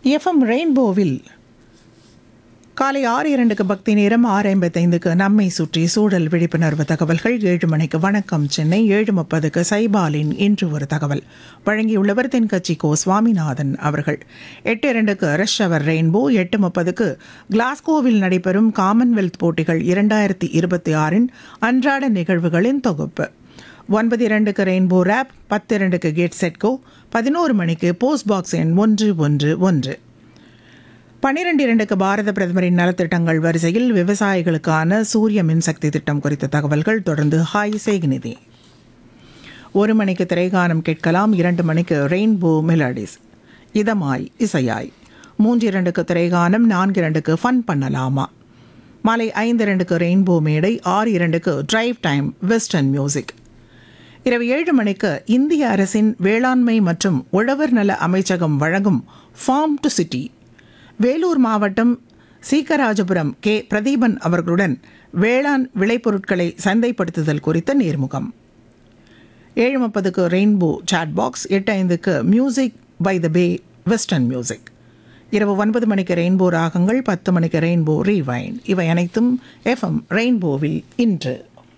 FM ரெயின்போவில் காலை ஆறு இரண்டுக்கு பக்தி நேரம் ஆறு ஐம்பத்தைந்துக்கு நம்மை சுற்றி சூழல் விழிப்புணர்வு தகவல்கள் ஏழு மணிக்கு வணக்கம் சென்னை ஏழு முப்பதுக்கு சைபாலின் இன்று ஒரு தகவல் வழங்கியுள்ளவர் தென்கட்சி கோ சுவாமிநாதன் அவர்கள் எட்டு இரண்டுக்கு ரஷ் அவர் ரெயின்போ எட்டு முப்பதுக்கு கிளாஸ்கோவில் நடைபெறும் காமன்வெல்த் போட்டிகள் இரண்டாயிரத்தி இருபத்தி ஆறின் அன்றாட நிகழ்வுகளின் தொகுப்பு ஒன்பது இரண்டுக்கு ரெயின்போ ரேப் பத்து இரண்டுக்கு கேட் செட்கோ பதினோரு மணிக்கு போஸ்ட் பாக்ஸ் எண் ஒன்று ஒன்று ஒன்று பன்னிரண்டு இரண்டுக்கு பாரத பிரதமரின் நலத்திட்டங்கள் வரிசையில் விவசாயிகளுக்கான சூரிய மின்சக்தி திட்டம் குறித்த தகவல்கள் தொடர்ந்து ஹாய் சேகநிதி ஒரு மணிக்கு திரைகானம் கேட்கலாம் இரண்டு மணிக்கு ரெயின்போ மெலடிஸ் இதமாய் இசையாய் மூன்று இரண்டுக்கு திரைகானம் நான்கு இரண்டுக்கு ஃபன் பண்ணலாமா மாலை ஐந்து இரண்டுக்கு ரெயின்போ மேடை ஆறு இரண்டுக்கு டிரைவ் டைம் வெஸ்டர்ன் மியூசிக் இரவு ஏழு மணிக்கு இந்திய அரசின் வேளாண்மை மற்றும் உழவர் நல அமைச்சகம் வழங்கும் ஃபார்ம் டு சிட்டி வேலூர் மாவட்டம் சீக்கராஜபுரம் கே பிரதீபன் அவர்களுடன் வேளாண் விளைபொருட்களை சந்தைப்படுத்துதல் குறித்த நேர்முகம் ஏழு முப்பதுக்கு ரெயின்போ சாட் பாக்ஸ் எட்டு ஐந்துக்கு music by the bay western music இரவு ஒன்பது மணிக்கு ரெயின்போ ராகங்கள் பத்து மணிக்கு ரெயின்போ ரீவைன் இவை அனைத்தும் எஃப்எம் ரெயின்போவில் இன்று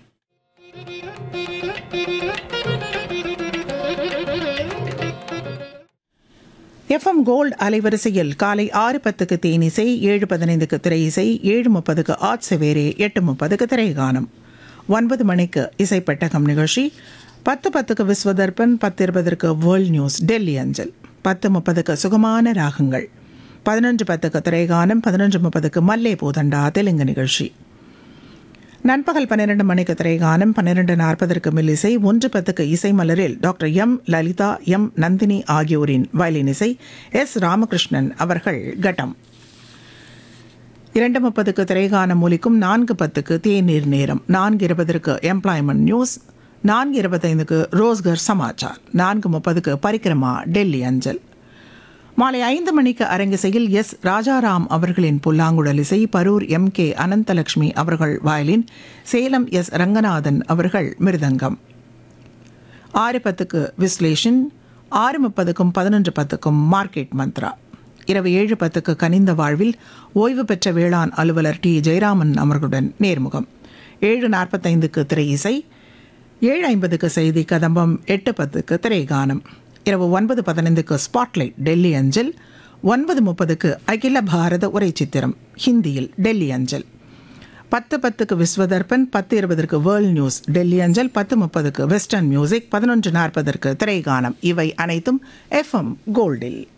எஃப்எம் கோல்ட் அலைவரிசையில் காலை ஆறு பத்துக்கு தேனிசை ஏழு பதினைந்துக்கு திரை இசை ஏழு முப்பதுக்கு ஆட் செவேரே எட்டு முப்பதுக்கு திரைகானம் ஒன்பது மணிக்கு இசை பெட்டகம் நிகழ்ச்சி பத்து பத்துக்கு விஸ்வதர்பன் பத்து இருபதற்கு வேர்ல்ட் நியூஸ் டெல்லி அஞ்சல் பத்து முப்பதுக்கு சுகமான ராகங்கள் பதினொன்று பத்துக்கு திரைகானம் பதினொன்று முப்பதுக்கு மல்லே பூதண்டா தெலுங்கு நிகழ்ச்சி நண்பகல் பன்னிரண்டு மணிக்கு திரைகானம் பன்னிரண்டு நாற்பதற்கு மில்லிசை ஒன்று பத்துக்கு இசை மலரில் doctor M Lalitha M Nandini ஆகியோரின் வயலின் இசை எஸ் ராமகிருஷ்ணன் அவர்கள் கட்டம் இரண்டு முப்பதுக்கு திரைகானம் ஒலிக்கும் நான்கு பத்துக்கு தேநீர் நேரம் நான்கு இருபதற்கு எம்ப்ளாய்மெண்ட் நியூஸ் நான்கு இருபத்தைந்துக்கு ரோஸ்கர் சமாச்சார் நான்கு முப்பதுக்கு பரிக்கிரமா டெல்லி அஞ்சல் மாலை ஐந்து மணிக்கு அரங்கிசையில் எஸ் ராஜாராம் அவர்களின் புல்லாங்குழல் இசை பரூர் எம் கே அனந்தலட்சுமி அவர்கள் வயலின் சேலம் எஸ் ரங்கநாதன் அவர்கள் மிருதங்கம் ஆறு பத்துக்கு விஸ்லேஷன் ஆறு முப்பதுக்கும் பதினொன்று பத்துக்கும் மார்க்கெட் மந்த்ரா இரவு ஏழு பத்துக்கு கனிந்த வாழ்வில் ஓய்வு பெற்ற வேளாண் அலுவலர் டி ஜெயராமன் அவர்களுடன் நேர்முகம் ஏழு நாற்பத்தைந்துக்கு திரை இசை ஏழு ஐம்பதுக்கு செய்தி கதம்பம் எட்டு பத்துக்கு திரைகானம் இரவு ஒன்பது பதினைந்துக்கு ஸ்பாட்லைட் டெல்லி அஞ்சல் ஒன்பது முப்பதுக்கு அகில பாரத உரை சித்திரம் ஹிந்தியில் டெல்லி அஞ்சல் பத்து பத்துக்கு விஸ்வதர்பன் பத்து இருபதற்கு வேர்ல்ட் நியூஸ் டெல்லி அஞ்சல் பத்து முப்பதுக்கு வெஸ்டர்ன் மியூசிக் பதினொன்று நாற்பதற்கு திரைகானம் இவை அனைத்தும் எஃப்எம் கோல்டில்